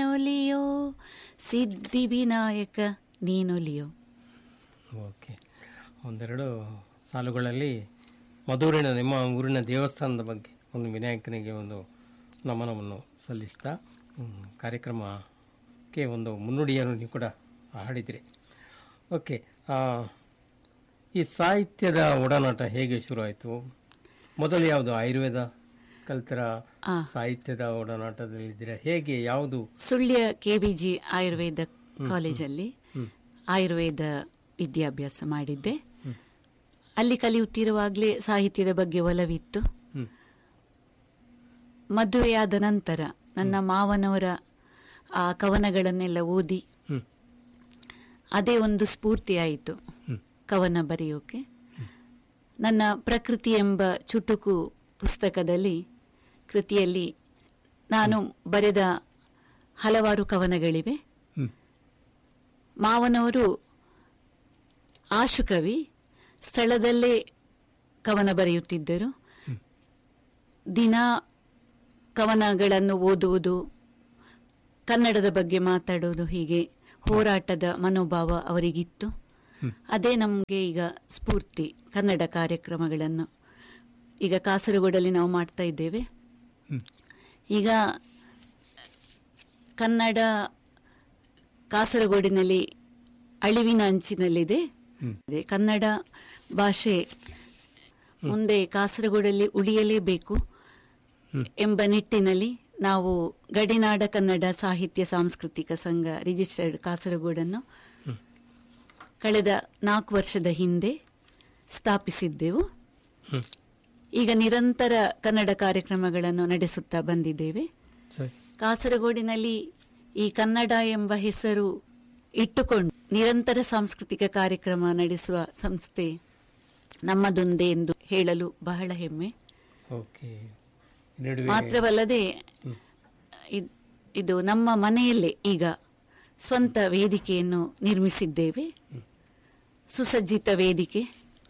ನೀನೊಲಿಯೋ ಸಿದ್ಧಿ ವಿನಾಯಕ ನೀನೊಲಿಯೋ ಓಕೆ ಒಂದೆರಡು ಸಾಲುಗಳಲ್ಲಿ ಮಧುರಿನ ನಿಮ್ಮ ಊರಿನ ದೇವಸ್ಥಾನದ ಬಗ್ಗೆ ಒಂದು ವಿನಾಯಕನಿಗೆ ಒಂದು ನಮನವನ್ನು ಸಲ್ಲಿಸ್ತಾ ಹ್ಮ್, ಕಾರ್ಯಕ್ರಮಕ್ಕೆ ಒಂದು ಮುನ್ನುಡಿಯನ್ನು ನೀವು ಕೂಡ ಹಾಡಿದಿರಿ ಓಕೆ ಆ, ಈ ಸಾಹಿತ್ಯದ ಒಡನಾಟ ಹೇಗೆ ಶುರುವಾಯಿತು ಮೊದಲು ಯಾವುದು ಆಯುರ್ವೇದ ಕಲ್ತರ ಆ. ಸಾಹಿತ್ಯದ ಒಡನಾಟದಲ್ಲಿದ್ದೀರಾ ಹೇಗೆ ಯಾವುದು Sullia K B G Ayurveda ಕಾಲೇಜಲ್ಲಿ ಆಯುರ್ವೇದ ವಿದ್ಯಾಭ್ಯಾಸ ಮಾಡಿದ್ದೆ ಅಲ್ಲಿ ಕಲಿಯುತ್ತಿರುವಾಗಲೇ ಸಾಹಿತ್ಯದ ಬಗ್ಗೆ ಒಲವಿತ್ತು ಹ್ಮ್. ಮದುವೆಯಾದ ನಂತರ ನನ್ನ ಮಾವನವರ ಆ ಕವನಗಳನ್ನೆಲ್ಲ ಓದಿ ಹ್ಮ್. ಅದೇ ಒಂದು ಸ್ಫೂರ್ತಿಯಾಯಿತು ಹ್ಮ್. ಕವನ ಬರೆಯೋಕೆ ನನ್ನ ಪ್ರಕೃತಿ ಎಂಬ ಚುಟುಕು ಪುಸ್ತಕದಲ್ಲಿ ಕೃತಿಯಲ್ಲಿ ನಾನು ಬರೆದ ಹಲವಾರು ಕವನಗಳಿವೆ ಹ್ಮ್. ಮಾವನವರು ಆಶುಕವಿ ಸ್ಥಳದಲ್ಲೇ ಕವನ ಬರೆಯುತ್ತಿದ್ದರು ದಿನ ಕವನಗಳನ್ನು ಓದುವುದು ಕನ್ನಡದ ಬಗ್ಗೆ ಮಾತಾಡೋದು ಹೀಗೆ ಹೋರಾಟದ ಮನೋಭಾವ ಅವರಿಗಿತ್ತು ಅದೇ ನಮಗೆ ಈಗ ಸ್ಫೂರ್ತಿ ಕನ್ನಡ ಕಾರ್ಯಕ್ರಮಗಳನ್ನು ಈಗ ಕಾಸರಗೋಡಲ್ಲಿ ನಾವು ಮಾಡ್ತಾ ಇದ್ದೇವೆ ಹ್ಮ್. ಈಗ ಕನ್ನಡ ಕಾಸರಗೋಡಿನಲ್ಲಿ ಅಳಿವಿನ ಅಂಚಿನಲ್ಲಿದೆ ಇದೆ. ಕನ್ನಡ ಭಾಷೆ ಮುಂದೆ ಕಾಸರಗೋಡಲ್ಲಿ ಉಳಿಯಲೇಬೇಕು ಎಂಬ ನಿಟ್ಟಿನಲ್ಲಿ ನಾವು ಗಡಿನಾಡ ಕನ್ನಡ ಸಾಹಿತ್ಯ ಸಾಂಸ್ಕೃತಿಕ ಸಂಘ ರಿಜಿಸ್ಟರ್ಡ್ ಕಾಸರಗೋಡನ್ನು ಕಳೆದ ನಾಲ್ಕು ವರ್ಷದ ಹಿಂದೆ ಸ್ಥಾಪಿಸಿದ್ದೆವು ಹ್ಮ್. ಈಗ ನಿರಂತರ ಕನ್ನಡ ಕಾರ್ಯಕ್ರಮಗಳನ್ನು ನಡೆಸುತ್ತಾ ಬಂದಿದ್ದೇವೆ ಸರಿ ಕಾಸರಗೋಡಿನಲ್ಲಿ ಈ ಕನ್ನಡ ಎಂಬ ಹೆಸರು ಇಟ್ಟುಕೊಂಡು ನಿರಂತರ ಸಾಂಸ್ಕೃತಿಕ ಕಾರ್ಯಕ್ರಮ ನಡೆಸುವ ಸಂಸ್ಥೆ ನಮ್ಮದೊಂದೇ ಎಂದು ಹೇಳಲು ಬಹಳ ಹೆಮ್ಮೆ ಓಕೆ ಈ ನಡುವೆ ಮಾತ್ರವಲ್ಲದೆ ಇದ್- ಇದು ನಮ್ಮ ಮನೆಯಲ್ಲೇ ಈಗ ಸ್ವಂತ ವೇದಿಕೆಯನ್ನು ನಿರ್ಮಿಸಿದ್ದೇವೆ ಸುಸಜ್ಜಿತ ವೇದಿಕೆ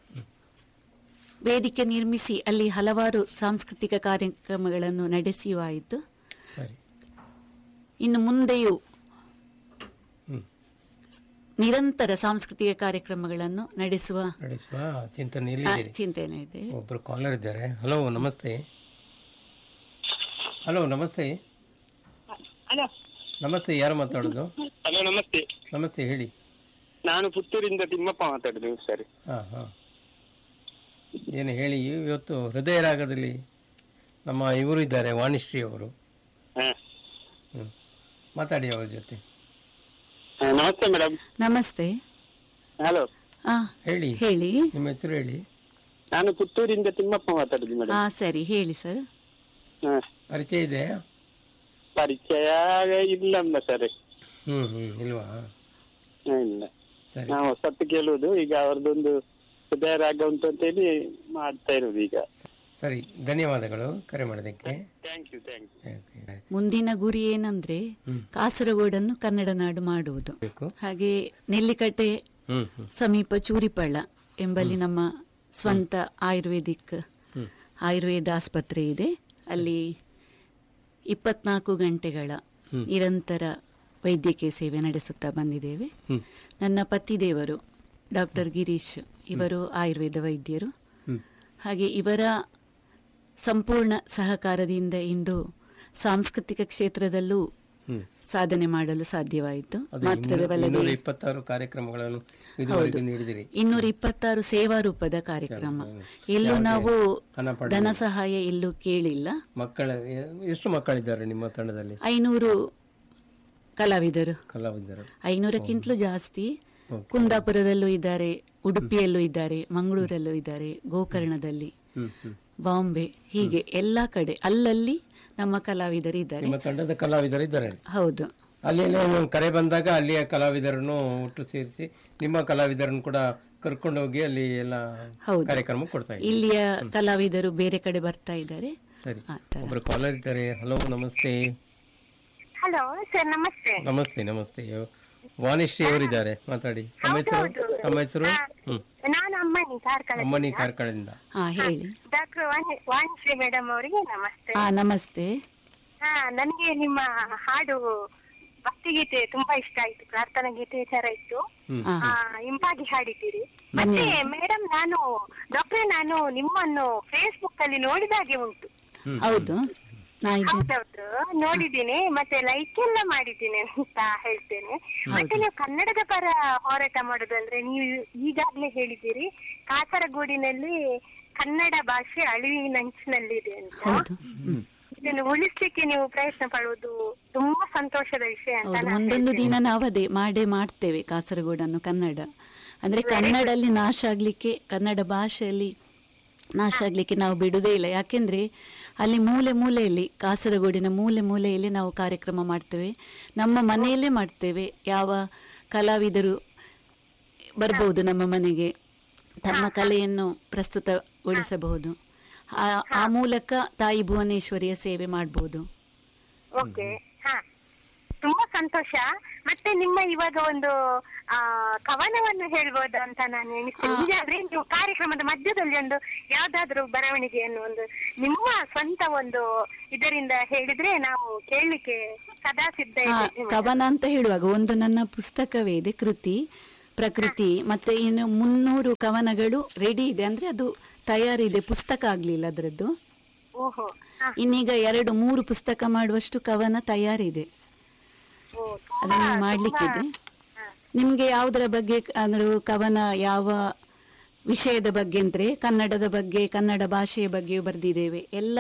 ವೇದಿಕೆ ನಿರ್ಮಿಸಿ ಅಲ್ಲಿ ಹಲವಾರು ಸಾಂಸ್ಕೃತಿಕ ಕಾರ್ಯಕ್ರಮಗಳನ್ನು ನಡೆಸಿಯೂ ಆಯಿತು ಸರಿ ಇನ್ನು ಮುಂದೆಯೂ ಹ್ಮ್. ನಿರಂತರ ಸಾಂಸ್ಕೃತಿಕ ಕಾರ್ಯಕ್ರಮಗಳನ್ನು ನಡೆಸುವ ನಡೆಸುವ ಆ, ಚಿಂತನೆಯಲ್ಲಿ ಚಿಂತನೆ ಇದೆ ಒಬ್ಬರು ಕಾಲರ್ ಇದ್ದಾರೆ ಹಲೋ ನಮಸ್ತೆ ಹಲೋ ನಮಸ್ತೆ ಹಲೋ ನಮಸ್ತೆ ಯಾರು ಮಾತಾಡೋದು ಹಲೋ ನಮಸ್ತೆ ನಮಸ್ತೆ ಹೇಳಿ ನಾನು ಪುತ್ತೂರಿಂದ ತಿಮ್ಮಪ್ಪ ಮಾತಾಡುದು ಸರ್ ಹಾಂ ಹಾಂ ಏನು ಹೇಳಿ ಇವತ್ತು ಹೃದಯ ರಾಗದಲ್ಲಿ ನಮ್ಮ ಇವರು ಇದ್ದಾರೆ ವಾಣಿಶ್ರೀ ಅವರು ಹಾ. ಹ್ಞೂ ಮಾತಾಡಿ ಅವ್ರ ಜೊತೆ ಹಾ, ನಮಸ್ತೆ ಮೇಡಮ್ ನಮಸ್ತೆ ಹಲೋ ಆ ಹೇಳಿ ಹೇಳಿ ನಿಮ್ಮ ಹೆಸರು ಹೇಳಿ ನಾನು ಪುತ್ತೂರಿಂದ ತಿಮ್ಮಪ್ಪ ಮಾತಾಡುದು ಮೇಡಮ್ ಹಾ ಸರಿ ಹೇಳಿ ಸರ್ ಹಾ. ಪರಿಚಯ ಇದೆ ಪರಿಚಯ ಇಲ್ಲಮ್ಮ ಸರ್ ಹ್ಞೂ ಹ್ಞೂ ಇಲ್ವಾ ಇಲ್ಲ ಸರಿ ನಾವು ಹೊಸತ್ತು ಕೇಳುವುದು ಈಗ ಅವ್ರದ್ದೊಂದು ಹೃದಯ ರಾಗ ಉಂಟು ಅಂತೇಳಿ ಮಾಡ್ತಾ ಇರೋದು ಈಗ ಸರಿ ಧನ್ಯವಾದಗಳು ಕರೆ ಮಾಡೋದಕ್ಕೆ thank you thank you okay. ಮುಂದಿನ ಗುರಿ ಏನಂದ್ರೆ ಕಾಸರಗೋಡನ್ನು ಕನ್ನಡ ನಾಡು ಮಾಡುವುದು ಬೇಕು ಹಾಗೆ ನೆಲ್ಲಿಕಟ್ಟೆ ಹ್ಞೂ ಹ್ಞೂ ಸಮೀಪ ಚೂರಿಪಳ್ಳ ಎಂಬಲ್ಲಿ ನಮ್ಮ ಸ್ವಂತ ಆಯುರ್ವೇದಿಕ್ ಆಯುರ್ವೇದ ಆಸ್ಪತ್ರೆ ಇದೆ ಅಲ್ಲಿ ಇಪ್ಪತ್ನಾಲ್ಕು ಗಂಟೆಗಳ ನಿರಂತರ ವೈದ್ಯಕೀಯ ಸೇವೆ ನಡೆಸುತ್ತಾ ಬಂದಿದ್ದೇವೆ ಹ್ಮ್. ನನ್ನ ಪತಿದೇವರು ಡಾಕ್ಟರ್ ಗಿರೀಶ್ ಇವರು ಆಯುರ್ವೇದ ವೈದ್ಯರು ಹ್ಮ್. ಹಾಗೆ ಇವರ ಸಂಪೂರ್ಣ ಸಹಕಾರದಿಂದ ಇಂದು ಸಾಂಸ್ಕೃತಿಕ ಕ್ಷೇತ್ರದಲ್ಲೂ ಹ್ಮ್. ಸಾಧನೆ ಮಾಡಲು ಸಾಧ್ಯವಾಯಿತು ಅದು ಮಾತ್ರವಲ್ಲದೆ ಇನ್ನೂರ ಇಪ್ಪತ್ತಾರು ಕಾರ್ಯಕ್ರಮಗಳನ್ನು ಇದುವರೆಗೂ ನೀಡಿದಿರಿ ಇನ್ನೂರ ಇಪ್ಪತ್ತಾರು ಸೇವಾ ರೂಪದ ಕಾರ್ಯಕ್ರಮ ಎಲ್ಲೂ ನಾವು ಹಣ ಪಡೆದಿಲ್ಲ. ಧನ ಸಹಾಯ ಎಲ್ಲೂ ಕೇಳಿಲ್ಲ ಮಕ್ಕಳ ಎಷ್ಟು ಮಕ್ಕಳಿದ್ದಾರೆ ನಿಮ್ಮ ತಂಡದಲ್ಲಿ ಐನೂರು ಕಲಾವಿದರು ಕಲಾವಿದರು ಐನೂರಕ್ಕಿಂತಲೂ ಜಾಸ್ತಿ ಕುಂದಾಪುರದಲ್ಲೂ ಇದ್ದಾರೆ ಉಡುಪಿಯಲ್ಲೂ ಇದ್ದಾರೆ ಮಂಗಳೂರಲ್ಲೂ ಇದ್ದಾರೆ ಗೋಕರ್ಣದಲ್ಲಿ ಹ್ಮ್ ಹ್ಮ್ ಬಾಂಬೆ ಹೀಗೆ ಎಲ್ಲಾ ಕಡೆ ಅಲ್ಲಲ್ಲಿ ನಮ್ಮ ಕಲಾವಿದರು ಇದ್ದಾರೆ ನಿಮ್ಮ ತಂಡದ ಕಲಾವಿದರು ಇದ್ದಾರೆ ಹೌದು ಅಲ್ಲಿ ನೀವು ಕರೆ ಬಂದಾಗ ಅಲ್ಲಿಯ ಕಲಾವಿದರನ್ನು ಒಟ್ಟು ಸೇರಿಸಿ ನಿಮ್ಮ ಕಲಾವಿದರನ್ನು ಕೂಡ ಕರ್ಕೊಂಡು ಹೋಗಿ ಅಲ್ಲಿ ಎಲ್ಲ ಹೌದು. ಕಾರ್ಯಕ್ರಮ ಕೊಡ್ತಾ ಇದ್ದೀವಿ ಇಲ್ಲಿಯ ಕಲಾವಿದರು ಬೇರೆ ಕಡೆ ಬರ್ತಾ ಇದ್ದಾರೆ ಸರಿ ಆ ತರ. ಒಬ್ರು ಕಾಲರ್ ಇದ್ದಾರೆ ಹಲೋ ನಮಸ್ತೆ ಹಲೋ ಸರ್ ನಮಸ್ತೆ ನಮಸ್ತೆ ನಮಸ್ತೆ ವಾಣಿಶ್ರೀ ಅವರಿದ್ದಾರೆ ಮಾತಾಡಿ ತಮ್ಮ ಹೆಸರು ಹೌದು. ತಮ್ಮ ಹೆಸರು ಹಾ. ಹ್ಮ್ ನಾನು ಅಮ್ಮನಿ ಕಾರ್ಕಳ ಅಮ್ಮನಿ ಕಾರ್ಕಳದಿಂದ ಹಾ ಹೇಳಿ ಡಾಕ್ಟರ್ ವಾಣಿಶ್ರೀ ಮೇಡಮ್ ಅವರಿಗೆ ನಮಸ್ತೆ ಹಾ ನಮಸ್ತೆ ಹಾ ನನಗೆ ನಿಮ್ಮ ಹಾಡು ಭಕ್ತಿಗೀತೆ ತುಂಬಾ ಇಷ್ಟ ಆಯ್ತು ಪ್ರಾರ್ಥನಾ ಗೀತೆ ತರ ಇತ್ತು ಹ್ಮ್. ಹಾ ಆ, ಇಂಪಾಗಿ ಹಾಡಿದ್ದೀರಿ ಮತ್ತೆ ಮೇಡಮ್ ನಾನು ಡಾಕ್ಟ್ರೆ ನಾನು ನಿಮ್ಮನ್ನು ಫೇಸ್ಬುಕ್ ಅಲ್ಲಿ ನೋಡಿದಾಗೆ ಉಂಟು ಹೌದು ನಾ ಇದು ಹೌದೌದು ನೋಡಿದ್ದೀನಿ ಮತ್ತೆ ಲೈಕ್ ಎಲ್ಲ ಮಾಡಿದ್ದೀನಿ ಅಂತ ಹೇಳ್ತೇನೆ ಮತ್ತೆ ನೀವು ಕನ್ನಡದ ಪರ ಹೋರಾಟ ಮಾಡುದು ಅಂದ್ರೆ ನೀವು ಈಗಾಗ್ಲೇ ಹೇಳಿದ್ದೀರಿ ಕಾಸರಗೋಡಿನಲ್ಲಿ ಕನ್ನಡ ಭಾಷೆ ಅಳಿವಿನಂಚಿನಲ್ಲಿದೆ ಅಂತ ಹೌದು ಇದನ್ನು ಉಳಿಸ್ಲಿಕ್ಕೆ ನೀವು ಪ್ರಯತ್ನ ಪಡುವುದು ತುಂಬಾ ಸಂತೋಷದ ವಿಷಯ ಅಂತ ಹೌದು ನಾನು ಒಂದೊಂದು ಹೇಳ್ತೇನೆ. ದಿನ ನಾವು ಅದೇ ಮಾಡೇ ಮಾಡ್ತೇವೆ ಕಾಸರಗೋಡನ್ನು ಕನ್ನಡ ಅಂದ್ರೆ ಕನ್ನಡಲ್ಲಿ ನಾಶ ಆಗ್ಲಿಕ್ಕೆ ಕನ್ನಡ ಭಾಷೆಯಲ್ಲಿ ನಾಶ ಆಗ್ಲಿಕ್ಕೆ ನಾವು ಬಿಡುವುದೇ ಇಲ್ಲ ಯಾಕೆಂದ್ರೆ ಅಲ್ಲಿ ಮೂಲೆ ಮೂಲೆಯಲ್ಲಿ ಕಾಸರಗೋಡಿನ ಮೂಲೆ ಮೂಲೆಯಲ್ಲಿ ನಾವು ಕಾರ್ಯಕ್ರಮ ಮಾಡ್ತೇವೆ ನಮ್ಮ ಮನೆಯಲ್ಲೇ ಮಾಡ್ತೇವೆ ಯಾವ ಕಲಾವಿದರು ಬರ್ಬೋದು ನಮ್ಮ ಮನೆಗೆ ತಮ್ಮ ಕಲೆಯನ್ನು ಪ್ರಸ್ತುತಗೊಳಿಸಬಹುದು ಆ- ಆ ಮೂಲಕ ತಾಯಿ ಭುವನೇಶ್ವರಿಯ ಸೇವೆ ಮಾಡಬಹುದು ಓಕೆ ಹಾ ತುಂಬಾ ಸಂತೋಷ ಮತ್ತೆ ನಿಮ್ಮ ಇವಾಗ ಒಂದು ಆ ಕವನವನ್ನು ಹೇಳ್ಬೋದು ಅಂತ ನಾನು ಎಣಿಸ್ತೇನೆ ಇದಾದ್ರೆ ನೀವು ಕಾರ್ಯಕ್ರಮದ ಮಧ್ಯದಲ್ಲಿ ಒಂದು ಯಾವ್ದಾದ್ರು ಬರವಣಿಗೆಯನ್ನು ಒಂದು ನಿಮ್ಮ ಸ್ವಂತ ಒಂದು ಇದರಿಂದ ಹೇಳಿದ್ರೆ ನಾವು ಕೇಳಲಿಕ್ಕೆ ಸದಾ ಸಿದ್ಧ ಆ, ಇದ್ದೇವೆ ಕವನ ಅಂತ ಹೇಳುವಾಗ ಒಂದು ನನ್ನ ಪುಸ್ತಕವೇ ಇದೆ ಕೃತಿ ಪ್ರಕೃತಿ ಮತ್ತೆ ಇನ್ನು ಮುನ್ನೂರು ಕವನಗಳು ರೆಡಿ ಇದೆ ಅಂದ್ರೆ ಅದು ತಯಾರಿದೆ ಪುಸ್ತಕ ಆಗ್ಲಿಲ್ಲ ಅದರದ್ದು ಓಹೋ ಹಾ ಇನ್ನೀಗ ಎರಡು ಮೂರು ಪುಸ್ತಕ ಮಾಡುವಷ್ಟು ಕವನ ತಯಾರಿದೆ ಓ ಅದನ್ನು ಮಾಡ್ಲಿಕ್ಕಿದೆ ನಿಮ್ಗೆ ಯಾವುದರ ಬಗ್ಗೆ ಅಂದ್ರೆ ಕವನ ಯಾವ ವಿಷಯದ ಬಗ್ಗೆ ಅಂದ್ರೆ ಕನ್ನಡದ ಬಗ್ಗೆ ಕನ್ನಡ ಭಾಷೆಯ ಬಗ್ಗೆಯೂ ಬರೆದಿದ್ದೇವೆ ಎಲ್ಲ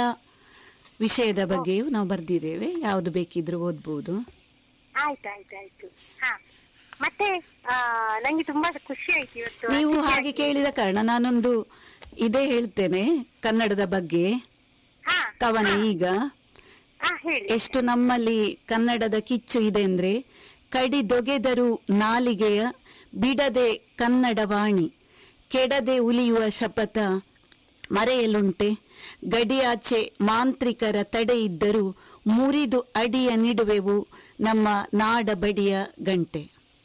ವಿಷಯದ ಬಗ್ಗೆಯೂ ನಾವು ಬರೆದಿದ್ದೇವೆ ಯಾವುದು ಬೇಕಿದ್ರೂ ಓದ್ಬೋದು ಆಯ್ತು ಆಯ್ತು ಆಯ್ತು ಹಾ ಮತ್ತೆ ಆ ನಂಗೆ ತುಂಬಾ ಖುಷಿ ಆಯ್ತು ಇವತ್ತು ನೀವು ಹಾಗೆ ಕೇಳಿದ ಕಾರಣ ನಾನೊಂದು ಇದೇ ಹೇಳ್ತೇನೆ ಕನ್ನಡದ ಬಗ್ಗೆ ಹಾ ಕವನ ಈಗ ಹಾ ಹೇಳಿ ಎಷ್ಟು ನಮ್ಮಲ್ಲಿ ಕನ್ನಡದ ಕಿಚ್ಚು ಇದೆ ಅಂದ್ರೆ ಕಡಿದೊಗೆದರು ನಾಲಿಗೆಯ ಬಿಡದೆ ಕನ್ನಡ ವಾಣಿ ಕೆಡದೆ ಉಲಿಯುವ ಶಪಥ ಮರೆಯಲುಂಟೆ ಗಡಿಯಾಚೆ ಮಾಂತ್ರಿಕರ ತಡೆ ಇದ್ದರೂ ಮುರಿದು ಅಡಿಯ ನಿಡುವೆವು ನಮ್ಮ ನಾಡ ಬಡಿಯ ಗಂಟೆ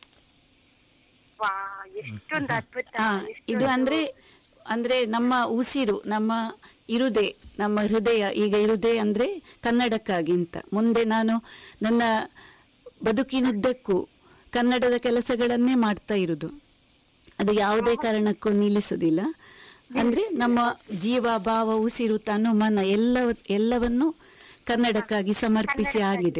ವಾ ಎಷ್ಟೊಂದು ಅದ್ಭುತ ಹಾ ಇದು ಅಂದ್ರೆ ಅಂದ್ರೆ ನಮ್ಮ ಉಸಿರು ನಮ್ಮ ಇರುದೆ ನಮ್ಮ ಹೃದಯ ಈಗ ಇರುದೆ ಅಂದ್ರೆ ಕನ್ನಡಕ್ಕಾಗಿ ಅಂತ ಮುಂದೆ ನಾನು ನನ್ನ ಬದುಕಿನುದ್ದಕ್ಕೂ ಕನ್ನಡದ ಕೆಲಸಗಳನ್ನೇ ಮಾಡ್ತಾ ಇರುದು ಅದು ಯಾವುದೇ ಕಾರಣಕ್ಕೂ ನಿಲ್ಲಿಸುವುದಿಲ್ಲ ಅಂದ್ರೆ ನಮ್ಮ ಜೀವ ಭಾವ ಉಸಿರು ತನು ಮನ ಎಲ್ಲ ಎಲ್ಲವನ್ನು ಕನ್ನಡಕ್ಕಾಗಿ ಸಮರ್ಪಿಸಿ ಆಗಿದೆ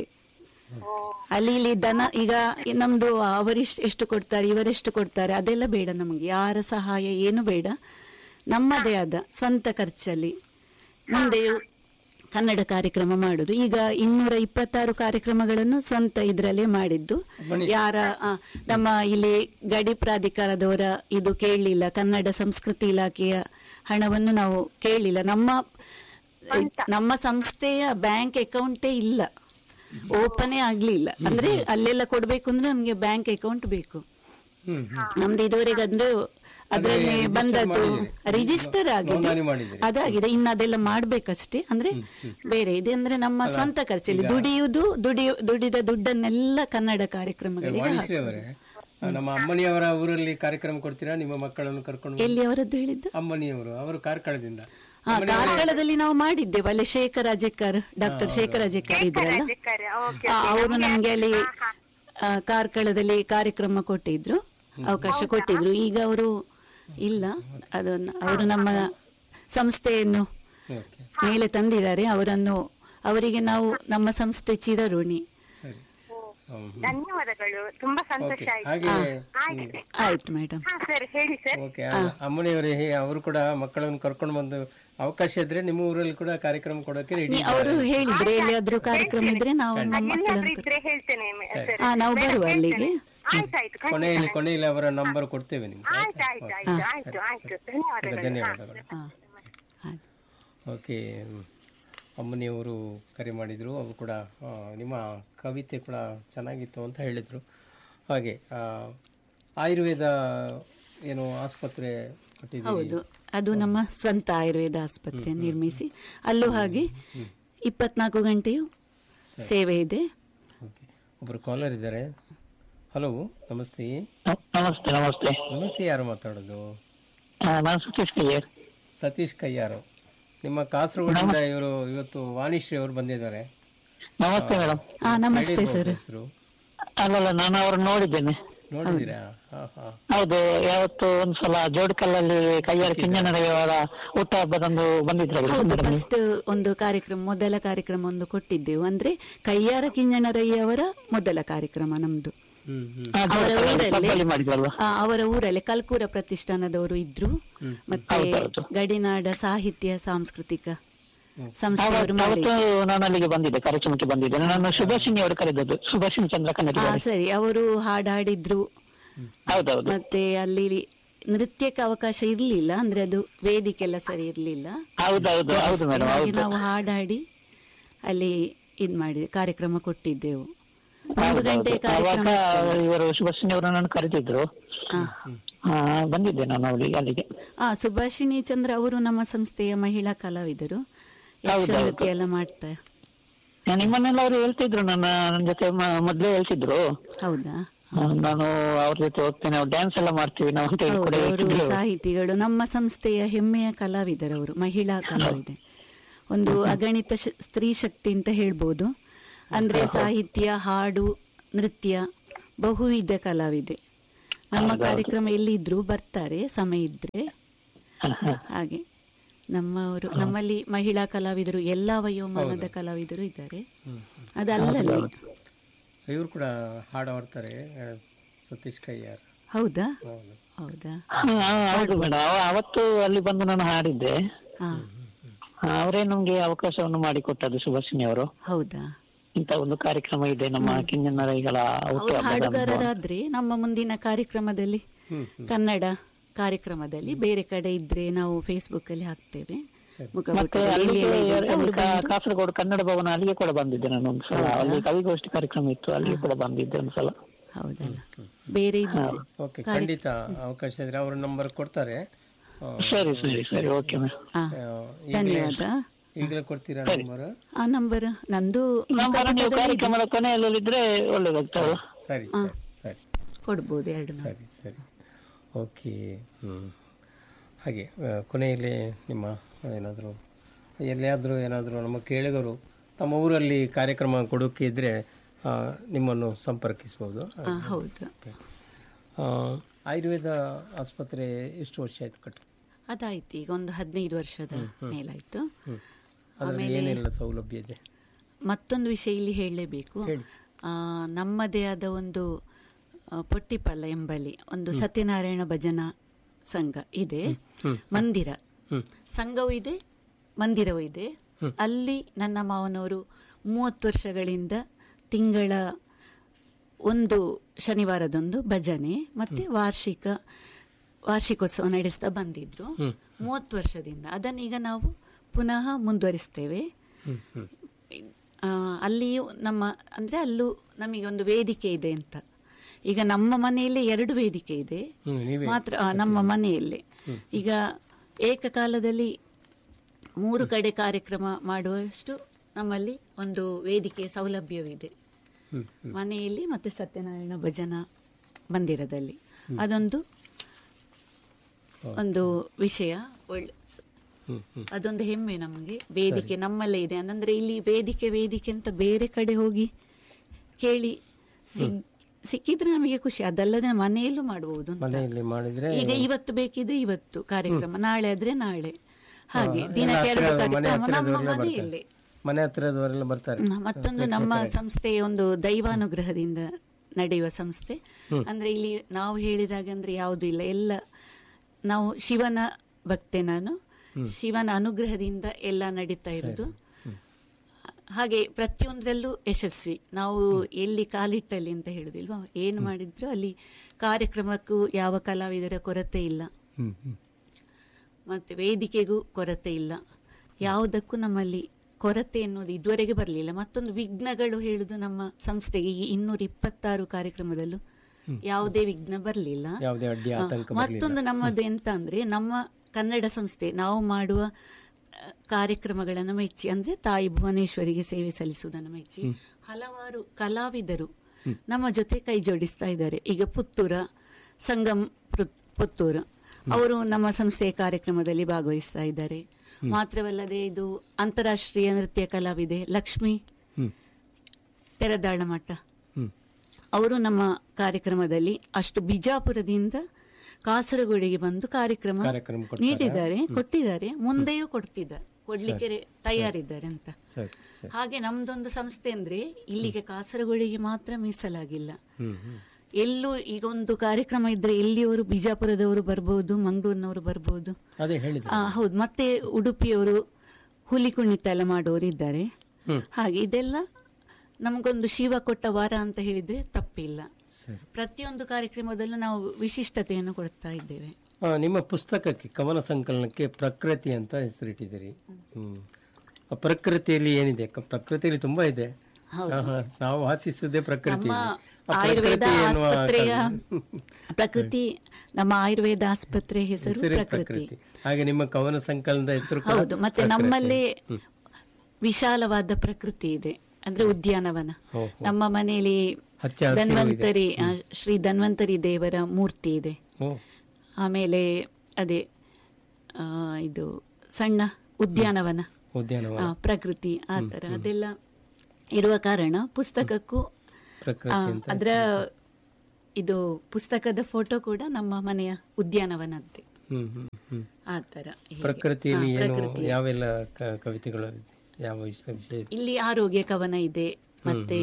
ಅಲ್ಲಿ ಇಲ್ಲಿ ದನ ಈಗ ನಮ್ದು ಅವರಿಷ್ಟು ಎಷ್ಟು ಕೊಡ್ತಾರೆ ಇವರೆಷ್ಟು ಕೊಡ್ತಾರೆ ಅದೆಲ್ಲ ಬೇಡ ನಮಗೆ ಯಾರ ಸಹಾಯ ಏನು ಬೇಡ ನಮ್ಮದೇ ಆದ ಸ್ವಂತ ಖರ್ಚಲ್ಲಿ ಮುಂದೆಯೂ ಕನ್ನಡ ಕಾರ್ಯಕ್ರಮ ಮಾಡುದು ಈಗ ಇನ್ನೂರ ಇಪ್ಪತ್ತಾರು ಕಾರ್ಯಕ್ರಮಗಳನ್ನು ಸ್ವಂತ ಇದ್ರಲ್ಲೇ ಮಾಡಿದ್ದು ಯಾರ ಆ, ನಮ್ಮ ಇಲ್ಲಿ ಗಡಿ ಪ್ರಾಧಿಕಾರದವರ ಇದು ಕೇಳಲಿಲ್ಲ ಕನ್ನಡ ಸಂಸ್ಕೃತಿ ಇಲಾಖೆಯ ಹಣವನ್ನು ನಾವು ಕೇಳಲಿಲ್ಲ ನಮ್ಮ ನಮ್ಮ ಸಂಸ್ಥೆಯ ಬ್ಯಾಂಕ್ ಅಕೌಂಟೇ ಇಲ್ಲ ಓಪನೇ ಆಗ್ಲಿಲ್ಲ ಅಂದ್ರೆ ಅಲ್ಲೆಲ್ಲ ಕೊಡ್ಬೇಕು ಅಂದ್ರೆ ನಮ್ಗೆ ಬ್ಯಾಂಕ್ ಅಕೌಂಟ್ ಬೇಕು ಹ್ಮ್ ನಮ್ದು ಇದುವರೆಗೆ ಅಂದ್ರೆ ಅದರಲ್ಲಿ register ಬಂದದ್ದು ಮಾಡಿದ್ದೀರಿ? ರಿಜಿಸ್ಟರ್ ಆಗಿದೆ ನೋಂದಣಿ ಮಾಡಿದ್ದೀರಿ? ಅದಾಗಿದೆ ಇನ್ನು ಅದೆಲ್ಲ ಮಾಡ್ಬೇಕಷ್ಟೇ ಅಂದ್ರೆ ಬೇರೆ ಇದೆ ಅಂದ್ರೆ ನಮ್ಮ ಸ್ವಂತ ಖರ್ಚಲ್ಲಿ ದುಡಿಯುವುದು ದುಡಿಯು ದುಡಿದ ದುಡ್ಡನ್ನೆಲ್ಲ ಕನ್ನಡ ಕಾರ್ಯಕ್ರಮಗಳಿಗೆ ವಾಣಿಶ್ರೀ ಅವರೇ ನಮ್ಮ ಅಮ್ಮನಿಯವರ ಊರಲ್ಲಿ ಕಾರ್ಯಕ್ರಮ ಕೊಡ್ತೀರಾ ನಿಮ್ಮ ಮಕ್ಕಳನ್ನು ಕರ್ಕೊಂಡು ಎಲ್ಲಿ ಅವರದ್ದು ಹೇಳಿದ್ದು ಅಮ್ಮನಿಯವರು ಅವರು ಕಾರ್ಕಳದಿಂದ ಹಾ ಕಾರ್ಕಳದಲ್ಲಿ ನಾವು ಮಾಡಿದ್ದೇವೆ ಅಲ್ಲಿ ಶೇಖರ್ ಅಜೆಕರ್ ಡಾಕ್ಟರ್ ಶೇಖರ್ ಅಜೆಕರ್ ಇದ್ರಲ್ಲ ಅಜೆಕರ್, ಓಕೆ, ಆ, ಅವರು ನಮ್ಗೆ ಅಲ್ಲಿ ಆ, ಕಾರ್ಕಳದಲ್ಲಿ ಕಾರ್ಯಕ್ರಮ ಕೊಟ್ಟಿದ್ರು ಅವಕಾಶ ಕೊಟ್ಟಿದ್ರು ಈಗ ಅವರು ಇಲ್ಲ ಅದನ್ನು ಅವರು ನಮ್ಮ ಸಂಸ್ಥೆಯನ್ನು ಓಕೆ ಮೇಲೆ ತಂದಿದ್ದಾರೆ ಅವರನ್ನು ಅವರಿಗೆ ನಾವು ನಮ್ಮ ಸಂಸ್ಥೆ ಚಿರಋಣಿ ಸರಿ ಹ್ಮ್. ಧನ್ಯವಾದಗಳು ತುಂಬಾ ಸಂತೋಷ ಓಕೆ ಆಯ್ತು ಹಾಗೆ ಆಯ್ತು ಆಯ್ತು ಮೇಡಮ್ ಹಾ ಸರ್ ಹೇಳಿ ಸರ್ ಓಕೆ ಅಮ್ಮನಿಯವರೇ ಹೇ ಅವರು ಕೂಡ ಮಕ್ಕಳನ್ನು ಕರ್ಕೊಂಡು ಬಂದು ಅವಕಾಶ ಇದ್ರೆ ನಿಮ್ಮ ಊರಲ್ಲಿ ಕೂಡ ಕಾರ್ಯಕ್ರಮ ಕೊಡೋಕೆ ರೆಡಿ ಅವರು ಹೇಳಿದ್ರೆ ಎಲ್ಲಿಯಾದ್ರೂ ಕಾರ್ಯಕ್ರಮ ಇದ್ರೆ ನಾವು ನಮ್ಮ ಎಲ್ಲಾದ್ರೂ ಮಕ್ಕಳನ್ನು ಇದ್ರೆ ಹೇಳ್ತೇನೆ ಸರ್ ಹಾ ನಾವು ಬರುವ ಅಲ್ಲಿಗೆ ಆಯ್ತಾಯ್ತು ಖಂಡಿತ. ಕೊನೆಯಲ್ಲಿ ಕೊನೆಯಲ್ಲಿ ಅವರ ನಂಬರ್ ಕೊಡ್ತೇವೆ ನಿಮ್ಗೆ ಆಯ್ತು ಆಯ್ತು ಆಯ್ತು ಆಯ್ತು ಆಯ್ತು ಧನ್ಯವಾದಗಳು ಧನ್ಯವಾದಗಳು ಹಾ ಹಾಗೆ ಓಕೆ ಅಮ್ಮನಿಯವರು ಕರೆ ಮಾಡಿದರು ಅವರು ಕೂಡ ಆ, ನಿಮ್ಮ ಕವಿತೆ ಕೂಡ ಚೆನ್ನಾಗಿತ್ತು ಅಂತ ಹೇಳಿದರು ಹಾಗೆ ಆ, ಆಯುರ್ವೇದ ಏನು ಆಸ್ಪತ್ರೆ ಕೊಟ್ಟಿದ್ದೀರಿ ಹೌದು ಅದು ನಮ್ಮ ಸ್ವಂತ ಆಯುರ್ವೇದ ಆಸ್ಪತ್ರೆ ನಿರ್ಮಿಸಿ ಅಲ್ಲೂ ಹಾಗೆ ಇಪ್ಪತ್ನಾಲ್ಕು ಗಂಟೆಯು ಸೇವೆ ಇದೆ ಓಕೆ ಒಬ್ಬರು ಕಾಲರ್ ಇದ್ದಾರೆ ಹಲೋ ನಮಸ್ತೆ ನಮಸ್ತೆ ನಮಸ್ತೆ ನಮಸ್ತೆ ಯಾರು ಮಾತಾಡೋದು ಆ, ನಾನು ಸತೀಶ್ ಕಯ್ಯರ್ ಸತೀಶ್ ಕಯ್ಯಾರು ನಿಮ್ಮ ಕಾಸರಗೋಡಿಂದ ಇವರು ಇವತ್ತು ವಾಣಿಶ್ರೀ ಅವರು ಬಂದಿದ್ದಾರೆ ನಮಸ್ತೆ ಮೇಡಮ್ ಹಾ ನಮಸ್ತೆ ಸರ್ ಹೆಸರು ಅಲ್ಲಲ್ಲ ನಾನು ಅವ್ರನ್ನ ನೋಡಿದ್ದೇನೆ ನೋಡಿದ್ದೀರಾ ಹಾ ಹಾ ಹೌದು ಯಾವತ್ತು ಒಂದ್ಸಲ ಜೋಡ್ಕಲ್ಲಲ್ಲಿ ಕೈಯಾರ ಕಿಂಜನರವರ ಹುಟ್ಟುಹಬ್ಬದಂದು ಬಂದಿದ್ರಲ್ಲ ಹೌದು ಸಂದರ್ಭದಲ್ಲಿ. ಫಸ್ಟ್ ಒಂದು ಕಾರ್ಯಕ್ರಮ ಮೊದಲ ಕಾರ್ಯಕ್ರಮ ಒಂದು ಕೊಟ್ಟಿದ್ದೆವು ಅಂದ್ರೆ ಕಯ್ಯಾರ ಕಿಂಜಣರಯ್ಯವರ ಮೊದಲ ಕಾರ್ಯಕ್ರಮ ನಮ್ದು ಹ್ಮ್ ಹ್ಮ್ ಆ, ಅವರ ಜೋಡ್ಕಲ್ಲಲ್ಲಿ ಊರಲ್ಲಿ ಪಕ್ಕದಲ್ಲಿ ಮಾಡಿದ್ರಲ್ವಾ ಆ, ಅವರ ಊರಲ್ಲಿ ಕಲ್ಕೂರ ಪ್ರತಿಷ್ಠಾನದವರು ಇದ್ರು ಮತ್ತೆ ಹೌದೌದು. ಗಡಿನಾಡ ಸಾಹಿತ್ಯ ಸಾಂಸ್ಕೃತಿಕ ಸಂಸ್ಥೆಯವರು ಅವತ್ತು ಮಾಡಿ ಅವತ್ತು ನಾನು ಅಲ್ಲಿಗೆ ಬಂದಿದ್ದೆ ಕಾರ್ಯಕ್ರಮಕ್ಕೆ ಬಂದಿದ್ದೆ ನಾನು ಸುಭಾಷಿಣಿ ಅವರು ಕರೆದದ್ದು ಸುಭಾಷಿಣಿ ಚಂದ್ರ ಕನ್ನಡಿ ಹಾ ಸರಿ ಅವರು ಹಾಡಾಡಿದ್ರು ಹೌದೌದು ಮತ್ತೆ ಅಲ್ಲಿ ನೃತ್ಯಕ್ಕೆ ಅವಕಾಶ ಇರ್ಲಿಲ್ಲ ಅಂದ್ರೆ ಅದು ವೇದಿಕೆ ಎಲ್ಲ ಸರಿ ಇರ್ಲಿಲ್ಲ ಹೌದೌದು ಹೌದು ಮೇಡಮ್ ಹಾಗೆ ಹೌದು ನಾವು ಹಾಡಾಡಿ ಅಲ್ಲಿ ಇದ್ ಮಾಡಿ ಕಾರ್ಯಕ್ರಮ ಕೊಟ್ಟಿದ್ದೆವು ಒಂದು ಹೌದೌದು. ಗಂಟೆ ಅವಾಗ ಕಾರ್ಯಕ್ರಮ ಇವರು ಸುಭಾಷಿಣಿ ಅವರು ನಾನು ಕರೆದಿದ್ರು ಹಾ. ಆ, ಬಂದಿದ್ದೆ ನಾನು ಅವಳಿಗೆ ಅಲ್ಲಿಗೆ ಆ ಸುಭಾಷಿಣಿ ಚಂದ್ರ ಅವರು ನಮ್ಮ ಸಂಸ್ಥೆಯ ಮಹಿಳಾ ಕಲಾವಿದರು ಯಕ್ಷ ಹೌದೌದು. ನೃತ್ಯ ಎಲ್ಲ ಮಾಡ್ತಾರೆ ನಿಮ್ಮನ್ನೆಲ್ಲ ಅವರು ಹೇಳ್ತಿದ್ರು ನನ್ನ ನನ್ನ ಜೊತೆ ಮ- ಮೊದ್ಲೇ ಹೇಳ್ತಿದ್ರು ಹೌದಾ ಆ, ನಾನು ಅವ್ರ ಜೊತೆ ಹೋಗ್ತೇನೆ ಅವ್ರು ಡ್ಯಾನ್ಸ್ ಎಲ್ಲ ಮಾಡ್ತೀವಿ ನಾವು ಅಂತ ಹೇಳಿ ಕೂಡ ಹೌದು ಅವರು ಹೇಳ್ತಿದ್ರು ಸಾಹಿತಿಗಳು ನಮ್ಮ ಸಂಸ್ಥೆಯ ಹೆಮ್ಮೆಯ ಕಲಾವಿದರವರು ಮಹಿಳಾ ಕಲಾವಿದೆ ಒಂದು ಅಗಣಿತ ಶ- ಸ್ತ್ರೀ ಶಕ್ತಿ ಅಂತ ಹೇಳ್ಬೋದು ಅಂದ್ರೆ ಸಾಹಿತ್ಯ ಹಾಡು ನೃತ್ಯ ಬಹುವಿಧ ಕಲಾವಿದೆ ನಮ್ಮ ಕಾರ್ಯಕ್ರಮ ಎಲ್ಲಿದ್ರು ಬರ್ತಾರೆ ಸಮಯ ಇದ್ರೆ ಹ, ಹ. ಹಾಗೆ ನಮ್ಮವರು ನಮ್ಮಲ್ಲಿ ಮಹಿಳಾ ಕಲಾವಿದರು ಎಲ್ಲ ವಯೋಮಾನದ ಕಲಾವಿದರು ಇದ್ದಾರೆ ಅದಲ್ಲಲ್ಲಿ ಇವರು ಕೂಡ ಹಾಡು ಹಾಡ್ತಾರೆ ಆ, ಸತೀಶ್ ಕೈಯಾರ್ ಹೌದಾ ಹೌದು ಹೌದಾ ಹ, ಹೌದು ಮೇಡಮ್ ಅವತ್ತು ಅಲ್ಲಿ ಬಂದು ನಾನು ಹಾಡಿದ್ದೆ ಹಾ ಆ, ಅವರೇ ನಮ್ಗೆ ಅವಕಾಶವನ್ನು ಮಾಡಿಕೊಟ್ಟದ್ದು ಸುಭಾಷಿಣಿ ಅವರು ಹೌದಾ ಇಂತ ಒಂದು ಕಾರ್ಯಕ್ರಮ ಇದೆ ನಮ್ಮ ಕಿಂಜನರೈಗಳ ಅವ್ರು ಹುಟ್ಟುಹಬ್ಬದ ಹಾಡುಗಾರರಾದ್ರೆ ನಮ್ಮ ಮುಂದಿನ ಕಾರ್ಯಕ್ರಮದಲ್ಲಿ ಕನ್ನಡ ಕಾರ್ಯಕ್ರಮದಲ್ಲಿ ಬೇರೆ ಕಡೆ ಇದ್ರೆ ನಾವು ಫೇಸ್ಬುಕ್ ಅಲ್ಲಿ ಹಾಕ್ತೇವೆ ಮತ್ತೆ ಮುಖಪುಟದಲ್ಲಿ ಎಲ್ಲಿ ಅಲ್ಲಿಗೆ ಎಲ್ಲಿ ಇದೆ ಅಂತ ಅಲ್ಲಿ ಅವ್ರು ಕಾ- ಬಂದು- ಕಾಸರಗೋಡು ಕನ್ನಡ ಭವನ ಅಲ್ಲಿಗೆ ಕೂಡ ಬಂದಿದ್ದೆ ನಾನು ಒಂದ್ಸಲ ಅಲ್ಲಿ ಕವಿಗೋಷ್ಠಿ ಕಾರ್ಯಕ್ರಮ ಇತ್ತು ಅಲ್ಲಿಗೆ ಕೂಡ ಬಂದಿದ್ದೆ ಒಂದ್ಸಲ ಹೌದಲ್ಲ ಬೇರೆ ಇದ್ರೆ ಓಕೆ ಖಂಡಿತ ಅವಕಾಶ ಇದ್ರೆ ಅವ್ರ ನಂಬರ್ ಕೊಡ್ತಾರೆ ಆ, ಸರಿ ಸರಿ ಸರಿ ಓಕೆ ಮ್ಯಾಮ್ ಹಾ ಆ, ಈಗಲೇ ಧನ್ಯವಾದ ಈಗಲೇ ಕೊಡ್ತೀರಾ ನಂಬರ್ ಆ ನಂಬರ್ ನಂದು ನಂಬರ್ ನೀವು ಮುಖಪುಟದಲ್ಲಿ ಇದೆ. ಕಾರ್ಯಕ್ರಮದ ಕೊನೆಯಲ್ಲಿ ಇದ್ರೆ ಒಳ್ಳೇದಾಗ್ತದೆ ಸರಿ ಸರಿ ಸರಿ ಕೊಡ್ಬೋದು ಎರಡು ನಾವು ಸರಿ ಸರಿ ಓಕೆ ಹ್ಞೂ ಹಾಗೆ ಆ, ಕೊನೆಯಲ್ಲಿ ನಿಮ್ಮ ಏನಾದರೂ ಎಲ್ಲಿಯಾದರೂ ಏನಾದರೂ ನಮ್ಮ ಕೇಳಿಗರು ತಮ್ಮ ಊರಲ್ಲಿ ಕಾರ್ಯಕ್ರಮ ಕೊಡೋಕೆ ಇದ್ದರೆ ನಿಮ್ಮನ್ನು ಸಂಪರ್ಕಿಸ್ಬೋದು ಆ, ಹೌದು ಓಕೆ ಆ, ಆಯುರ್ವೇದ ಆಸ್ಪತ್ರೆ ಎಷ್ಟು ವರ್ಷ ಆಯ್ತು ಕಟ್ಟು ಅದಾಯ್ತು ಈಗ ಒಂದು ಹದಿನೈದು ವರ್ಷದ ಮೇಲಾಯ್ತು ಅದರಲ್ಲಿ ಏನೆಲ್ಲ ಸೌಲಭ್ಯ ಇದೆ ಮತ್ತೊಂದು ವಿಷಯ ಇಲ್ಲಿ ಹೇಳಲೇಬೇಕು ಆ, ನಮ್ಮದೇ ಆದ ಒಂದು ಆ, ಪೊಟ್ಟಿಪಲ್ಲ ಎಂಬಲ್ಲಿ ಒಂದು ಸತ್ಯನಾರಾಯಣ ಭಜನಾ ಸಂಘ ಇದೆ ಮಂದಿರ ಸಂಘವೂ ಇದೆ ಮಂದಿರವೂ ಇದೆ ಅಲ್ಲಿ ನನ್ನ ಮಾವನವರು ಮೂವತ್ತು ವರ್ಷಗಳಿಂದ ತಿಂಗಳ ಒಂದು ಶನಿವಾರದೊಂದು ಭಜನೆ ಮತ್ತೆ ವಾರ್ಷಿಕ ವಾರ್ಷಿಕೋತ್ಸವ ನಡೆಸ್ತಾ ಬಂದಿದ್ರು ಮೂವತ್ತು ವರ್ಷದಿಂದ ಅದನ್ನೀಗ ನಾವು ಪುನಃ ಮುಂದುವರಿಸ್ತೇವೆ ಆ, ಅಲ್ಲಿಯೂ ನಮ್ಮ ಅಂದರೆ ಅಲ್ಲೂ ನಮಗೆ ಒಂದು ವೇದಿಕೆ ಇದೆ ಅಂತ ಈಗ ನಮ್ಮ ಮನೆಯಲ್ಲೇ ಎರಡು ವೇದಿಕೆ ಇದೆ ಹ್ಮ್, ನೀವೇ ಮಾತ್ರ ಆ, ನಮ್ಮ ಮನೆಯಲ್ಲೇ ಈಗ ಏಕಕಾಲದಲ್ಲಿ ಮೂರು ಕಡೆ ಕಾರ್ಯಕ್ರಮ ಮಾಡುವಷ್ಟು ನಮ್ಮಲ್ಲಿ ಒಂದು ವೇದಿಕೆ ಸೌಲಭ್ಯವಿದೆ ಮನೆಯಲ್ಲಿ ಮತ್ತೆ ಸತ್ಯನಾರಾಯಣ ಭಜನಾ ಮಂದಿರದಲ್ಲಿ ಅದೊಂದು ಒಂದು ವಿಷಯ ಒಳ್ಳೆ ಅದೊಂದು ಹೆಮ್ಮೆ ನಮಗೆ ವೇದಿಕೆ ನಮ್ಮಲ್ಲೇ ಇದೆ ಅಂದ್ರೆ ಇಲ್ಲಿ ವೇದಿಕೆ ವೇದಿಕೆ ಅಂತ ಬೇರೆ ಕಡೆ ಹೋಗಿ ಕೇಳಿ ಸಿಗ್ ಸಿಕ್ಕಿದ್ರೆ ನಮಗೆ ಖುಷಿ ಅದಲ್ಲದೆ ಮನೆಯಲ್ಲೂ ಮಾಡಬಹುದು ಅಂತ ಮನೆಯಲ್ಲಿ ಮಾಡಿದರೆ ಈಗ ಇವತ್ತು ಬೇಕಿದ್ರೆ ಇವತ್ತು ಕಾರ್ಯಕ್ರಮ ನಾಳೆ ಆದ್ರೆ ನಾಳೆ ಹಾಗೆ ದಿನ ಎಲ್ಲ ಎರಡು ಹತ್ತಿರದ ಮನೆ ಕಾರ್ಯಕ್ರಮ ನಮ್ಮ ಹತ್ತಿರದವರೆಲ್ಲ ಮನೆಯಲ್ಲೇ ಮನೆ ಹತ್ತಿರದವರೆಲ್ಲ ಬರ್ತಾರೆ ನ- ಮತ್ತೊಂದು ನಮ್ಮ ಸಂಸ್ಥೆಯ ಒಂದು ದೈವಾನುಗ್ರಹದಿಂದ ನಡೆಯುವ ಸಂಸ್ಥೆ ಅಂದ್ರೆ ಇಲ್ಲಿ ನಾವು ಹೇಳಿದಾಗ ಅಂದ್ರೆ ಯಾವುದು ಇಲ್ಲ ಎಲ್ಲ ನಾವು ಶಿವನ ಭಕ್ತೆ ನಾನು ಶಿವನ ಅನುಗ್ರಹದಿಂದ ಎಲ್ಲ ನಡೀತಾ ಇರೋದು ಹಾಗೆ ಪ್ರತಿಯೊಂದರಲ್ಲೂ ಯಶಸ್ವಿ ನಾವು ಎಲ್ಲಿ ಕಾಲಿಟ್ಟಲ್ಲಿ ಅಂತ ಹೇಳುದಿಲ್ವಾ ಏನು ಮಾಡಿದ್ರು ಅಲ್ಲಿ ಕಾರ್ಯಕ್ರಮಕ್ಕೂ ಯಾವ ಕಲಾವಿದರ ಕೊರತೆ ಇಲ್ಲ ಹ್ಞೂ ಹ್ಞೂ ಮತ್ತು ವೇದಿಕೆಗೂ ಕೊರತೆ ಇಲ್ಲ ಯಾವುದಕ್ಕೂ ನಮ್ಮಲ್ಲಿ ಕೊರತೆ ಎನ್ನುವುದು ಇದುವರೆಗೆ ಬರಲಿಲ್ಲ ಮತ್ತೊಂದು ವಿಘ್ನಗಳು ಹೇಳುದು ನಮ್ಮ ಸಂಸ್ಥೆಗೆ ಈ ಇನ್ನೂರ ಇಪ್ಪತ್ತಾರು ಕಾರ್ಯಕ್ರಮದಲ್ಲೂ ಯಾವುದೇ ವಿಘ್ನ ಬರಲಿಲ್ಲ ಯಾವುದೇ ಅಡ್ಡಿ ಆತಂಕ ಮತ್ತೊಂದು ನಮ್ಮದು ಎಂತ ಅಂದ್ರೆ ನಮ್ಮ ಕನ್ನಡ ಸಂಸ್ಥೆ ನಾವು ಮಾಡುವ ಆ, ಕಾರ್ಯಕ್ರಮಗಳನ್ನು ಮೆಚ್ಚಿ ಅಂದ್ರೆ ತಾಯಿ ಭುವನೇಶ್ವರಿಗೆ ಸೇವೆ ಸಲ್ಲಿಸುವುದನ್ನು ಮೆಚ್ಚಿ ಹಲವಾರು ಕಲಾವಿದರು ನಮ್ಮ ಜೊತೆ ಕೈ ಜೋಡಿಸ್ತಾ ಇದ್ದಾರೆ ಈಗ ಪುತ್ತೂರ ಸಂಗಮ್ ಪೃ- ಪುತ್ತೂರು ಅವರು ನಮ್ಮ ಸಂಸ್ಥೆಯ ಕಾರ್ಯಕ್ರಮದಲ್ಲಿ ಭಾಗವಹಿಸ್ತಾ ಇದ್ದಾರೆ ಮಾತ್ರವಲ್ಲದೆ ಇದು ಅಂತಾರಾಷ್ಟ್ರೀಯ ನೃತ್ಯ ಕಲಾವಿದೆ ಲಕ್ಷ್ಮಿ ತೆರದಾಳ ಮಠ ಹ್ಮ್. ಅವರು ನಮ್ಮ ಕಾರ್ಯಕ್ರಮದಲ್ಲಿ ಅಷ್ಟು ಬಿಜಾಪುರದಿಂದ ಕಾಸರಗೋಡಿಗೆ ಬಂದು ಕಾರ್ಯಕ್ರಮ ಕಾರ್ಯಕ್ರಮ ಕೊಡ್ತಾರಾ? ನೀಡಿದ್ದಾರೆ ಕೊಟ್ಟಿದ್ದಾರೆ ಮುಂದೆಯೂ ಕೊಡ್ತಿದ್ದಾರೆ ಕೊಡ್ಲಿಕ್ಕೆ ರೇ- ತಯಾರಿದ್ದಾರೆ ಅಂತ ಸರಿ ಸರಿ ಹಾಗೆ ನಮ್ದೊಂದು ಸಂಸ್ಥೆ ಅಂದ್ರೆ ಇಲ್ಲಿಗೆ ಕಾಸರಗೋಡಿಗೆ ಮಾತ್ರ ಮೀಸಲಾಗಿಲ್ಲ ಹ್ಮ್ ಹ್ಮ್ ಎಲ್ಲೂ ಈಗ ಒಂದು ಕಾರ್ಯಕ್ರಮ ಇದ್ರೆ ಎಲ್ಲಿಯವರು ಬಿಜಾಪುರದವರು ಬರ್ಬೋದು ಮಂಗಳೂರಿನವರು ಬರ್ಬೋದು ಅದೇ ಹೇಳಿದ್ರು ಆ, ಹೌದು ಮತ್ತೆ ಉಡುಪಿಯವರು ಹುಲಿ ಕುಣಿತ ಎಲ್ಲ ಮಾಡೋರು ಇದ್ದಾರೆ ಹಾಗೆ ಇದೆಲ್ಲ ನಮಗೊಂದು ಶಿವ ಕೊಟ್ಟ ವಾರ ಅಂತ ಹೇಳಿದ್ರೆ ತಪ್ಪಿಲ್ಲ ಸರಿ ಪ್ರತಿಯೊಂದು ಕಾರ್ಯಕ್ರಮದಲ್ಲೂ ನಾವು ವಿಶಿಷ್ಟತೆಯನ್ನು ಕೊಡ್ತಾ ಇದ್ದೇವೆ ಆ, ನಿಮ್ಮ ಪುಸ್ತಕಕ್ಕೆ ಕವನ ಸಂಕಲನಕ್ಕೆ ಪ್ರಕೃತಿ ಅಂತ ಹೆಸರಿಟ್ಟಿದ್ದೀರಿ ಹ್ಮ್ ಆ ಪ್ರಕೃತಿಯಲ್ಲಿ ಏನಿದೆ ಕ- ಪ್ರಕೃತಿಯಲ್ಲಿ ತುಂಬಾ ಇದೆ ಹಾ, ಹಾ. ನಾವು ವಾಸಿಸುವುದೇ ಪ್ರಕೃತಿ ನಮ್ಮ ಆಯುರ್ವೇದ ಆಸ್ಪತ್ರೆಯ ಪ್ರಕೃತಿ ನಮ್ಮ ಆಯುರ್ವೇದ ಆಸ್ಪತ್ರೆ ಹೆಸರು ಪ್ರಕೃತಿ ಪ್ರಕೃತಿ ಹಾಗೆ ನಿಮ್ಮ ಕವನ ಸಂಕಲನದ ಹೆಸರು ಕೂಡ ಹೌದು ಮತ್ತೆ ನಮ್ಮಲ್ಲೇ ವಿಶಾಲವಾದ ಪ್ರಕೃತಿ ಇದೆ ಅಂದ್ರೆ ಉದ್ಯಾನವನ ನಮ್ಮ ಮನೆಯಲ್ಲಿ ಹಚ್ಚ ಹಸಿರು ಇದೆ. ಧನ್ವಂತರಿ ಆ, ಶ್ರೀ ಧನ್ವಂತರಿ ದೇವರ ಮೂರ್ತಿ ಇದೆ ಓ ಆಮೇಲೆ ಅದೇ ಆ, ಇದು ಸಣ್ಣ ಉದ್ಯಾನವನ ಉದ್ಯಾನವನ ಆ, ಪ್ರಕೃತಿ ಆ ಥರ ಅದೆಲ್ಲ ಇರುವ ಕಾರಣ ಪುಸ್ತಕಕ್ಕೂ ಪ್ರಕೃತಿ ಆ, ಅಂತ ಅದರ ಇದು ಪುಸ್ತಕದ ಫೋಟೋ ಕೂಡ ನಮ್ಮ ಮನೆಯ ಉದ್ಯಾನವನದ್ದೇ ಹ್ಮ್ ಹ್ಮ್ ಹ್ಮ್ ಆ ಥರ ಹೀಗೆ. ಪ್ರಕೃತಿಯಲ್ಲಿ ಆ, ಏನು ಪ್ರಕೃತಿ. ಯಾವೆಲ್ಲ ಕ- ಕವಿತೆಗಳು ಇದೆ? ಯಾವ ವಿಷಯ ವಿಷಯ ಇದೆ? ಇಲ್ಲಿ ಆರೋಗ್ಯ ಕವನ ಇದೆ ಮತ್ತೆ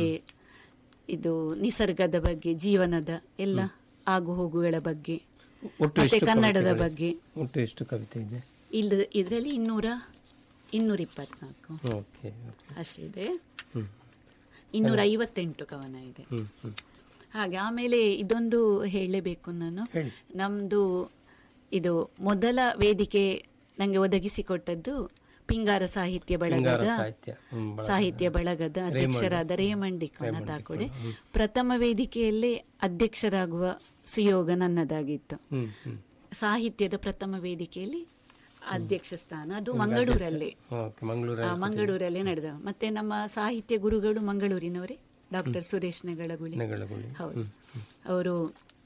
ಇದು ನಿಸರ್ಗದ ಬಗ್ಗೆ ಜೀವನದ ಎಲ್ಲ ಆಗು ಹೋಗುಗಳ ಬಗ್ಗೆ ಒಟ್ಟು ಮತ್ತೆ ಎಷ್ಟು ಕನ್ನಡದ ಕವಿತೆಗಳು? ಬಗ್ಗೆ ಒಟ್ಟು ಎಷ್ಟು ಕವಿತೆ ಇದೆ ಇಲ್ದ ಇದರಲ್ಲಿ ಇನ್ನೂರ ಇನ್ನೂರ ಇಪ್ಪತ್ನಾಲ್ಕು ಓಕೆ ಅಷ್ಟಿದೆ ಹ್ಮ್ ಇನ್ನೂರ ಐವತ್ತೆಂಟು ಕವನ ಇದೆ ಹ್ಮ್ ಹ್ಮ್ ಹಾಗೆ ಆಮೇಲೆ ಇದೊಂದು ಹೇಳಲೇಬೇಕು ನಾನು ಹೇಳಿ. ನಮ್ಮದು ಇದು ಮೊದಲ ವೇದಿಕೆ ನನಗೆ ಒದಗಿಸಿಕೊಟ್ಟದ್ದು ಪಿಂಗಾರ ಸಾಹಿತ್ಯ ಪಿಂಗಾರ ಬಳಗದ ಸಾಹಿತ್ಯ ಹ್ಮ್, ಬಳಗ. ಸಾಹಿತ್ಯ ಬಳಗದ ಅಧ್ಯಕ್ಷರಾದ ರೇಮಂಡಿ ತಾಕೋಡೆ ಪ್ರಥಮ ವೇದಿಕೆಯಲ್ಲೇ ಅಧ್ಯಕ್ಷರಾಗುವ ಸುಯೋಗ ನನ್ನದಾಗಿತ್ತು ಹ್ಮ್ ಹ್ಮ್ ಸಾಹಿತ್ಯದ ಪ್ರಥಮ ವೇದಿಕೆಯಲ್ಲಿ ಅಧ್ಯಕ್ಷ ಸ್ಥಾನ ಅದು ಮಂಗಳೂರಲ್ಲೇ ಓಕೆ ಮಂಗಳೂರು ಆ, ಮಂಗಳೂರಲ್ಲೇ ನಡೆದ ಮತ್ತೆ ನಮ್ಮ ಸಾಹಿತ್ಯ ಗುರುಗಳು ಮಂಗಳೂರಿನವರೇ ಡಾಕ್ಟರ್ ಸುರೇಶ್ ನೆಗಳಗುಳಿ ನೆಗಳಗುಳಿ. ಹೌದು ಅವರು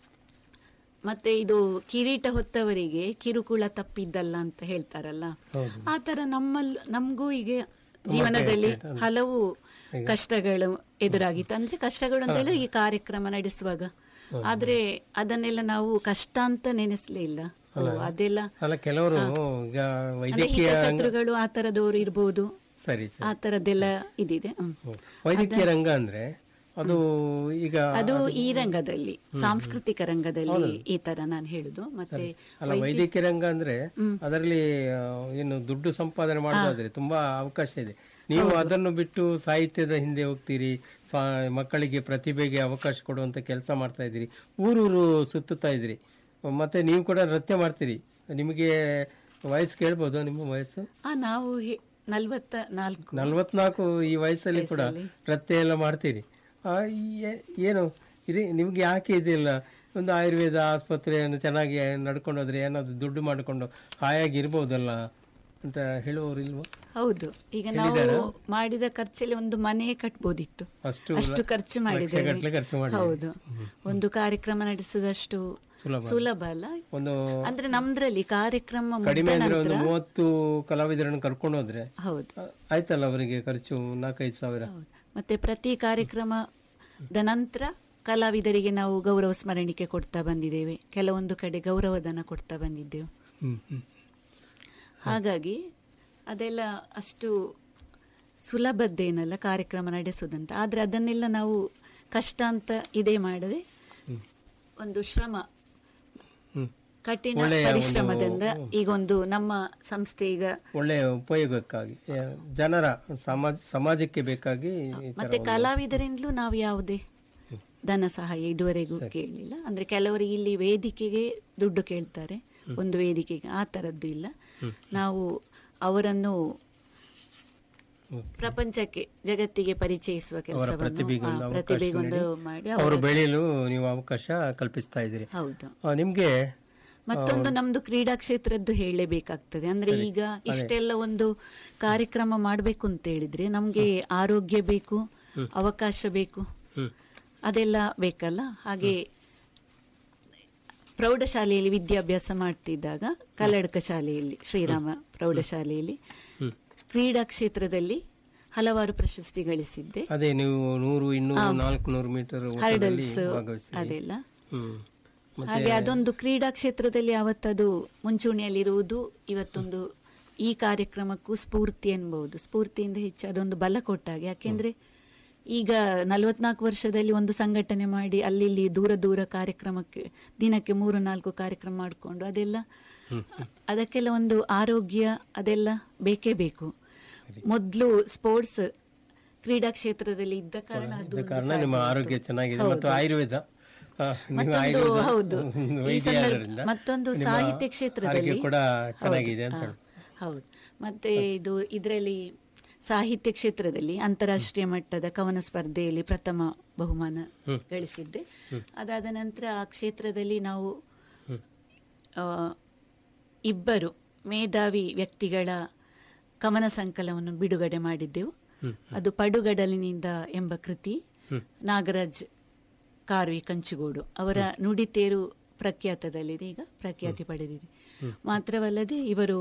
ಮತ್ತೆ ಇದು ಕಿರೀಟ ಹೊತ್ತವರಿಗೆ ಕಿರುಕುಳ ತಪ್ಪಿದ್ದಲ್ಲ ಅಂತ ಹೇಳ್ತಾರಲ್ಲ ಹೌದು. ಆ ತರ ನಮ್ಮಲ್ಲಿ ನಮಗೂ ಈಗ ಜೀವನದಲ್ಲಿ ಹಲವು ಕಷ್ಟಗಳು ಎದುರಾಗಿತ್ತು ಅಂದ್ರೆ ಕಷ್ಟಗಳು ಅಂತ ಹೇಳಿದ್ರೆ ಈ ಕಾರ್ಯಕ್ರಮ ನಡೆಸುವಾಗ ಆದ್ರೆ ಅದನ್ನೆಲ್ಲ ನಾವು ಕಷ್ಟ ಅಂತ ನೆನೆಸ್ಲೇ ಇಲ್ಲ ಓ, ಅದೆಲ್ಲ ಅಲ್ಲ ಕೆಲವರು ಈಗ ಅಂದ್ರೆ ವೈದ್ಯಕೀಯ ರಂಗ ಶತ್ರುಗಳು ಆ ತರದವರು ಇರ್ಬೋದು ಸರಿ ಸರಿ ಆ ತರದ್ದೆಲ್ಲ ಇದಿದೆ ಹ್ಮ್. ಹ್ಮ್. ವೈದ್ಯಕೀಯ ರಂಗ ಅಂದ್ರೆ ಅದು ಈಗ ಅದು ಈ ರಂಗದಲ್ಲಿ ಸಾಂಸ್ಕೃತಿಕ ರಂಗದಲ್ಲಿ ಈ ತರ ನಾನು ಹೇಳುದು ಮತ್ತೆ ಅಲ್ಲ ವೈದ್ಯಕೀಯ ರಂಗ ಅಂದ್ರೆ ಅದರಲ್ಲಿ ಆ, ಏನು ದುಡ್ಡು ಸಂಪಾದನೆ ಮಾಡೋದಾದ್ರೆ ತುಂಬಾ ಅವಕಾಶ ಇದೆ ನೀವು ಅದನ್ನು ಬಿಟ್ಟು ಸಾಹಿತ್ಯದ ಹಿಂದೆ ಹೋಗ್ತೀರಿ ಸಾ- ಮಕ್ಕಳಿಗೆ ಪ್ರತಿಭೆಗೆ ಅವಕಾಶ ಕೊಡುವಂತ ಕೆಲಸ ಮಾಡ್ತಾ ಇದ್ದೀರಿ ಊರೂರು ಸುತ್ತುತ್ತಾ ಇದ್ದೀರಿ ಮತ್ತೆ ನೀವು ಕೂಡ ನೃತ್ಯ ಮಾಡ್ತೀರಿ ನಿಮಗೆ ವಯಸ್ಸು ಕೇಳ್ಬೋದು ನಿಮ್ಮ ವಯಸ್ಸು ಆ ನಾವು ಹೆ- ನಲ್ವತ್ತ ನಾಲ್ಕು ನಲ್ವತ್ನಾಲ್ಕು ಈ ವಯಸ್ಸಲ್ಲಿ ಕೂಡ ನೃತ್ಯ ಎಲ್ಲ ಮಾಡ್ತೀರಿ ಆ, ಈ- ಏನು ಇರಿ ನಿಮ್ಗೆ ಯಾಕೆ ಇದಿಲ್ಲ ಒಂದು ಆಯುರ್ವೇದ ಆಸ್ಪತ್ರೆಯನ್ನು ಚೆನ್ನಾಗಿ ನಡ್ಕೊಂಡು ಹೋದ್ರೆ ಏನಾದ್ರು ದುಡ್ಡು ಮಾಡಿಕೊಂಡು ಹಾಯಾಗಿ ಇರ್ಬೋದಲ್ಲ ಅಂತ ಹೇಳುವವರು ಇಲ್ವಾ ಹೌದು ಈಗ ನಾವು ಮಾಡಿದ ಖರ್ಚಲ್ಲಿ ಒಂದು ಮನೆ ಕಟ್ಬೋದಿತ್ತು ಅಷ್ಟು ಅಷ್ಟು ಖರ್ಚು ಮಾಡಿದ್ದೇವೆ ಲಕ್ಷಗಟ್ಟಲೆ ಖರ್ಚು ಮಾಡಿ ಹೌದು ಒಂದು ಕಾರ್ಯಕ್ರಮ ನಡೆಸಿದಷ್ಟು ಸುಲಭ ಸುಲಭ ಅಲ್ಲ ಒಂದು ಅಂದ್ರೆ ನಮ್ದ್ರಲ್ಲಿ ಕಾರ್ಯಕ್ರಮ ಮುಗ್ದ ಕಡಿಮೆ ಅಂದ್ರೆ ಒಂದು ನಂತರ ಮೂವತ್ತು ಕಲಾವಿದರನ್ನು ಕರ್ಕೊಂಡು ಹೋದ್ರೆ ಹೌದು ಆ, ಆಯ್ತಲ್ಲ ಅವರಿಗೆ ಖರ್ಚು ನಾಲ್ಕೈದು ಸಾವಿರ ಹೌದು. ಮತ್ತೆ ಪ್ರತಿ ಕಾರ್ಯಕ್ರಮದ ನಂತರ ಕಲಾವಿದರಿಗೆ ನಾವು ಗೌರವ ಸ್ಮರಣಿಕೆ ಕೊಡ್ತಾ ಬಂದಿದ್ದೇವೆ ಕೆಲವೊಂದು ಕಡೆ ಗೌರವಧನ ಕೊಡ್ತಾ ಬಂದಿದ್ದೆವು ಹ್ಮ್ ಹ್ಮ್ ಹಾಗಾಗಿ ಅದೆಲ್ಲ ಅಷ್ಟು ಸುಲಭದ್ದೇನಲ್ಲ ಕಾರ್ಯಕ್ರಮ ನಡೆಸೋದಂತ ಆದರೆ ಅದನ್ನೆಲ್ಲ ನಾವು ಕಷ್ಟ ಅಂತ ಇದೇ ಮಾಡದೆ ಒಂದು ಶ್ರಮ ಹ್ಮ್ ಕಠಿಣ ಪರಿಶ್ರಮದಿಂದ ಈಗೊಂದು ನಮ್ಮ ಸಂಸ್ಥೆ ಈಗ ಒಳ್ಳೆಯ ಉಪಯೋಗಕ್ಕಾಗಿ ಆ, ಜನರ ಸಮಾಜ ಸಮಾಜಕ್ಕೆ ಬೇಕಾಗಿ ಈ ತರ ಮತ್ತೆ ಕಲಾವಿದರಿಂದಲೂ ನಾವು ಯಾವುದೇ ಧನ ಸಹಾಯ ಇದುವರೆಗೂ ಕೇಳಲಿಲ್ಲ ಅಂದ್ರೆ ಕೆಲವರಿಗೆ ಇಲ್ಲಿ ವೇದಿಕೆಗೆ ದುಡ್ಡು ಕೇಳ್ತಾರೆ ಒಂದು ವೇದಿಕೆಗೆ ಆ ಥರದ್ದು ಇಲ್ಲ ನಾವು ಅವರನ್ನು ಪ್ರಪಂಚಕ್ಕೆ ಜಗತ್ತಿಗೆ ಪರಿಚಯಿಸುವ ಕೆಲಸವನ್ನು ಪ್ರತಿಭೆಗೊಂದು ಆ, ಅವಕಾಶ ಪ್ರತಿಭೆಗೊಂದು ನೀಡಿ ಮಾಡಿ ಅವರು ಅವರ ಬೆಳೆಯಲು ನೀವು ಅವಕಾಶ ಕಲ್ಪಿಸ್ತಾ ಇದ್ದೀರಿ ಹೌದು ಆ, ನಿಮ್ಗೆ ಮತ್ತೊಂದು ನಮ್ದು ಕ್ರೀಡಾ ಕ್ಷೇತ್ರದ್ದು ಹೇಳಲೇಬೇಕಾಗ್ತದೆ ಅಂದ್ರೆ ಈಗ ಇಷ್ಟೆಲ್ಲ ಒಂದು ಕಾರ್ಯಕ್ರಮ ಮಾಡಬೇಕು ಅಂತ ಹೇಳಿದ್ರೆ ನಮ್ಗೆ ಆರೋಗ್ಯ ಬೇಕು ಅವಕಾಶ ಬೇಕು ಅದೆಲ್ಲ ಬೇಕಲ್ಲ ಹಾಗೆ ಪ್ರೌಢಶಾಲೆಯಲ್ಲಿ ವಿದ್ಯಾಭ್ಯಾಸ ಮಾಡ್ತಿದ್ದಾಗ ಕಲ್ಲಡ್ಕ ಶಾಲೆಯಲ್ಲಿ ಶ್ರೀರಾಮ ಪ್ರೌಢಶಾಲೆಯಲ್ಲಿ ಕ್ರೀಡಾ ಕ್ಷೇತ್ರದಲ್ಲಿ ಹಲವಾರು ಪ್ರಶಸ್ತಿ ಗಳಿಸಿದ್ದೆ ಅದೇ ನೀವು ನೂರು ಇನ್ನೂರು ನಾಲ್ಕು ನೂರು ಮೀಟರ್ ಓಟದಲ್ಲಿ ಹರ್ಡಲ್ಸ್ ಭಾಗವಹಿಸಿ ಅದೆಲ್ಲ ಹ್ಮ್ ಹಾಗೆ ಅದೊಂದು ಕ್ರೀಡಾ ಕ್ಷೇತ್ರದಲ್ಲಿ ಅವತ್ತದು ಮುಂಚೂಣಿಯಲ್ಲಿರುವುದು ಇವತ್ತೊಂದು ಈ ಕಾರ್ಯಕ್ರಮಕ್ಕೂ ಸ್ಫೂರ್ತಿ ಅನ್ಬಹುದು ಸ್ಫೂರ್ತಿಯಿಂದ ಹೆಚ್ಚು ಅದೊಂದು ಬಲ ಕೊಟ್ಟಾಗ ಯಾಕೆಂದ್ರೆ ಈಗ ನಲವತ್ನಾಲ್ಕು ವರ್ಷದಲ್ಲಿ ಒಂದು ಸಂಘಟನೆ ಮಾಡಿ ಅಲ್ಲಿ ಇಲ್ಲಿ ದೂರ ದೂರ ಕಾರ್ಯಕ್ರಮಕ್ಕೆ ದಿನಕ್ಕೆ ಮೂರು ನಾಲ್ಕು ಕಾರ್ಯಕ್ರಮ ಮಾಡಿಕೊಂಡು ಅದೆಲ್ಲ ಅದಕ್ಕೆಲ್ಲ ಒಂದು ಆರೋಗ್ಯ ಅದೆಲ್ಲ ಬೇಕೇ ಬೇಕು ಮೊದಲು ಸ್ಪೋರ್ಟ್ಸ್ ಕ್ರೀಡಾ ಕ್ಷೇತ್ರದಲ್ಲಿ ಇದ್ದ ಕಾರಣ ಅದು ಇದ ಒಂದು ಕಾರಣ ಸಾಧ್ಯ ನಿಮ್ಮ ಆಯ್ತು. ಆರೋಗ್ಯ ಚೆನ್ನಾಗಿದೆ ಮತ್ತು ಆಯುರ್ವೇದ ಆ, ನೀವು ಮತ್ತೊಂದು ಆಯುರ್ವೇದ ಹೌದು ಒಂದು ಈ ವೈದ್ಯ ಸಂದರ್ಭ ಆದ್ದರಿಂದ ಮತ್ತೊಂದು ನಿಮ್ಮ ಸಾಹಿತ್ಯ ಕ್ಷೇತ್ರದಲ್ಲಿ ಆರೋಗ್ಯ ಕೂಡ ಚೆನ್ನಾಗಿದೆ ಅಂತ ಹೌದು, ಹೇಳಿ. ಆ, ಹೌದು ಮತ್ತೆ ಇದು ಇದರಲ್ಲಿ ಸಾಹಿತ್ಯ ಕ್ಷೇತ್ರದಲ್ಲಿ ಅಂತಾರಾಷ್ಟ್ರೀಯ ಮಟ್ಟದ ಕವನ ಸ್ಪರ್ಧೆಯಲ್ಲಿ ಪ್ರಥಮ ಬಹುಮಾನ ಗಳಿಸಿದ್ದೆ ಅದಾದ ನಂತರ ಆ ಕ್ಷೇತ್ರದಲ್ಲಿ ನಾವು ಆ, ಇಬ್ಬರು ಮೇಧಾವಿ ವ್ಯಕ್ತಿಗಳ ಕವನ ಸಂಕಲನವನ್ನು ಬಿಡುಗಡೆ ಮಾಡಿದ್ದೆವು ಅದು ಪಡುಗಡಲಿನಿಂದ ಎಂಬ ಕೃತಿ ನಾಗರಾಜ್ ಕಾರ್ವಿ ಕಂಚುಗೋಡು ಅವರ ನುಡಿತೇರು ಪ್ರಖ್ಯಾತದಲ್ಲಿದೆ ಈಗ ಪ್ರಖ್ಯಾತಿ ಪಡೆದಿದೆ ಮಾತ್ರವಲ್ಲದೆ ಇವರು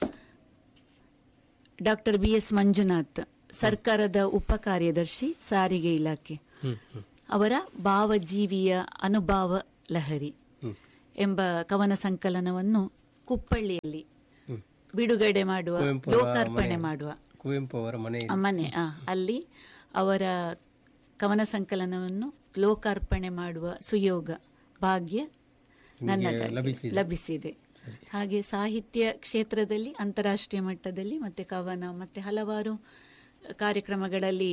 ಡಾಕ್ಟರ್ ಬಿ ಎಸ್ ಮಂಜುನಾಥ್ ಸರ್ಕಾರದ ಉಪ ಕಾರ್ಯದರ್ಶಿ ಸಾರಿಗೆ ಇಲಾಖೆ ಅವರ ಭಾವಜೀವಿಯ ಅನುಭವ ಲಹರಿ ಎಂಬ ಕವನ ಸಂಕಲನವನ್ನು ಕುಪ್ಪಳ್ಳಿಯಲ್ಲಿ ಬಿಡುಗಡೆ ಮಾಡುವ ಕುವೆಂಪು ಅವರ ಲೋಕಾರ್ಪಣೆ ಮನೆ- ಮಾಡುವ ಕುವೆಂಪು ಅವರ ಮನೆ ಆ, ಮನೆ ಆ, ಅಲ್ಲಿ ಅವರ ಕವನ ಸಂಕಲನವನ್ನು ಲೋಕಾರ್ಪಣೆ ಮಾಡುವ ಸುಯೋಗ ಭಾಗ್ಯ ನನ್ನದಾಗಿದೆ ಲಭಿಸಿದೆ. ಲಭಿಸಿದೆ ಹಾಗೆ ಸಾಹಿತ್ಯ ಕ್ಷೇತ್ರದಲ್ಲಿ ಅಂತಾರಾಷ್ಟ್ರೀಯ ಮಟ್ಟದಲ್ಲಿ ಮತ್ತೆ ಕವನ ಮತ್ತೆ ಹಲವಾರು ಕಾರ್ಯಕ್ರಮಗಳಲ್ಲಿ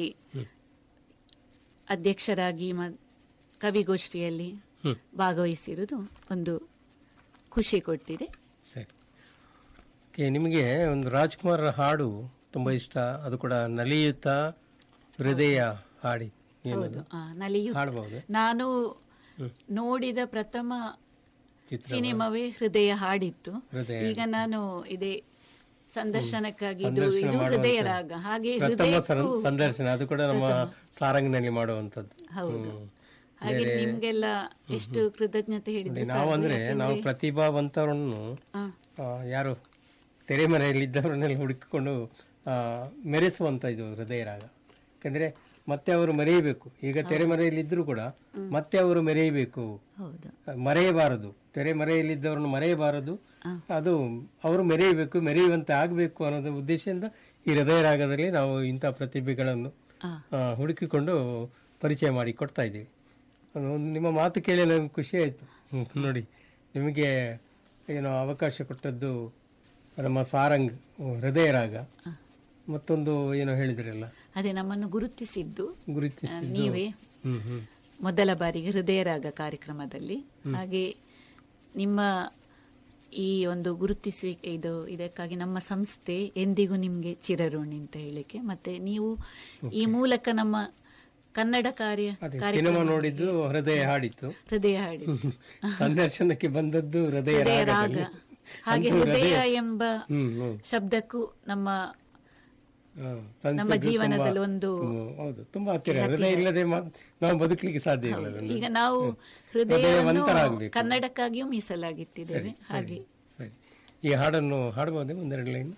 ಅಧ್ಯಕ್ಷರಾಗಿ ಮ ಕವಿಗೋಷ್ಠಿಯಲ್ಲಿ ಭಾಗವಹಿಸಿರುವುದು ಒಂದು ಖುಷಿ ಕೊಟ್ಟಿದೆ ಸರಿ ಓಕೆ ನಿಮಗೆ ಒಂದು ರಾಜ್ಕುಮಾರ್ ಹಾಡು ತುಂಬ ಇಷ್ಟ ಅದು ಕೂಡ ನಲಿಯುತ್ತ ಹೃದಯ ಹಾಡಿ ಏನದು ಆ, ನಲಿಯು ಹಾಡ್ಬೋದು ನಾನು ನೋಡಿದ ಪ್ರಥಮ ಚಿತ್ರ ಸಿನಿಮಾವೇ ಹೃದಯ ಹಾಡಿತ್ತು ಹೃದಯ ಈಗ ನಾನು ಇದೇ ಸಂದರ್ಶನಕ್ಕಾಗಿ ಇದು ಸಂದರ್ಶನ ಇದು ಮಾಡುವಂತ ಹೃದಯ ರಾಗ ಹಾಗೆ ಪ್ರಥಮ ಸಂ- ಹೃದಯಕ್ಕೂ ಸಂದರ್ಶನ ಅದು ಕೂಡ ನಮ್ಮ ಸಾರಂಗ್ನಲ್ಲಿ ಮಾಡುವಂಥದ್ದು ಹೌದು ಹಾಗೆ ನಿಮ್ಗೆಲ್ಲ ಎಷ್ಟು ಕೃತಜ್ಞತೆ ಹೇಳಿದ್ರು ನಾವು ಅಂದ್ರೆ ನಾವು ಪ್ರತಿಭಾವಂತರನ್ನು ಆ, ಯಾರು ತೆರೆಮರೆಯಲ್ಲಿದ್ದವರನ್ನೆಲ್ಲ ಹುಡುಕಿಕೊಂಡು ಆ, ಮೆರೆಸುವಂತ ಇದು ಹೃದಯ ರಾಗ ಯಾಕಂದ್ರೆ ಮತ್ತೆ ಅವರು ಮೆರೆಯಬೇಕು ಈಗ ತೆರೆಮರೆಯಲ್ಲಿದ್ದರೂ ಕೂಡ ಮತ್ತೆ ಅವರು ಮೆರೆಯಬೇಕು ಹೌದು ಮರೆಯಬಾರದು ತೆರೆ ಮರೆಯಲ್ಲಿದ್ದವರನ್ನು ಮರೆಯಬಾರದು ಅದು ಅವರು ಮೆರೆಯಬೇಕು ಮೆರೆಯುವಂತೆ ಆಗಬೇಕು ಅನ್ನೋದು ಉದ್ದೇಶದಿಂದ ಈ ಹೃದಯ ರಾಗದಲ್ಲಿ ನಾವು ಇಂಥ ಪ್ರತಿಭೆಗಳನ್ನು ಆ, ಹುಡುಕಿಕೊಂಡು ಪರಿಚಯ ಮಾಡಿ ಕೊಡ್ತಾ ಇದ್ದೀವಿ ಅದು ಒಂದು ನಿಮ್ಮ ಮಾತು ಕೇಳಿ ನನಗೆ ಖುಷಿ ಆಯಿತು ನೋಡಿ ನಿಮಗೆ ಏನೋ ಅವಕಾಶ ಕೊಟ್ಟದ್ದು ನಮ್ಮ ಸಾರಂಗ್ ಹೃದಯ ರಾಗ ಮತ್ತೊಂದು ಏನೋ ಹೇಳಿದ್ರಲ್ಲ ಅದೇ ನಮ್ಮನ್ನು ಗುರುತಿಸಿದ್ದು ಗುರುತಿಸಿ ಆ, ನೀವೇ ಹ್ಮ್ ಹ್ಮ್ ಮೊದಲ ಬಾರಿಗೆ ಹೃದಯ ರಾಗ ಕಾರ್ಯಕ್ರಮದಲ್ಲಿ ಹಾಗೆ ನಿಮ್ಮ ಈ ಒಂದು ಗುರುತಿಸುವಿಕೆ ಇದು ಇದಕ್ಕಾಗಿ ನಮ್ಮ ಸಂಸ್ಥೆ ಎಂದಿಗೂ ನಿಮಗೆ ಚಿರಋಣಿ ಅಂತ ಹೇಳಿಕೆ ಮತ್ತೆ ನೀವು ಈ ಮೂಲಕ ನಮ್ಮ ಕನ್ನಡ ಕಾರ್ಯ ಅದೇ ಕಾರ್ಯಕ್ರಮ ಸಿನಿಮಾ ನೋಡಿದ್ದು ಹೃದಯ ಹಾಡಿತ್ತು ಹೃದಯ ಹಾಡಿ ಸಂದರ್ಶನಕ್ಕೆ ಬಂದದ್ದು ಹೃದಯ ಹೃದಯ ರಾಗ ರಾಗದಲ್ಲಿ. ಹಾಗೆ ಅಂತೂ ಹೃದಯ ಎಂಬ ಹ್ಮ್ ಹ್ಮ್ ಶಬ್ದಕ್ಕೂ ನಮ್ಮ ಹಾ, ಸಂಸ್ಕೃತ ನಮ್ಮ ಜೀವನದಲ್ಲಿ ತುಂಬಾ- ಒಂದು ಹ್ಮ್, ಹೌದು ತುಂಬಾ ಹತ್ತಿರ ಹೃದಯ ಇಲ್ಲದೆ ಮಾ- ನಾವು ಬದುಕಲಿಕ್ಕೆ ಸಾಧ್ಯ ಇಲ್ಲ ಅದನ್ನು. ಈಗ ನಾವು ಹೃದಯವನ್ನು ಹೃದಯವಂತರಾಗ್ಬೇಕು. ಕನ್ನಡಕ್ಕಾಗಿಯೂ ಮೀಸಲಾಗಿಟ್ಟಿದ್ದೇವೆ ಹಾಗೆ ಸರಿ ಈ ಹಾಡನ್ನು ಹಾಡಬಹುದೇ ಒಂದೆರಡು ಲೈನ್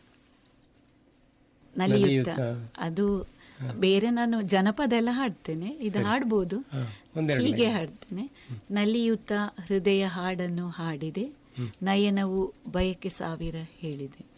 ನಲಿಯುತ್ತ ನಲಿಯುತ್ತ. ಅದು ಬೇರೆ ನಾನು ಜನಪದ ಎಲ್ಲ ಹಾಡ್ತೇನೆ ಇದು ಹಾಡ್ಬೋದು ಒಂದೆರಡು ಹೀಗೆ ಹಾಡ್ತೇನೆ ನಲಿಯುತ್ತ ಹೃದಯ ಹಾಡನ್ನು ಹಾಡಿದೆ ನಯನವು ಬಯಕೆ ಸಾವಿರ ಹೇಳಿದೆ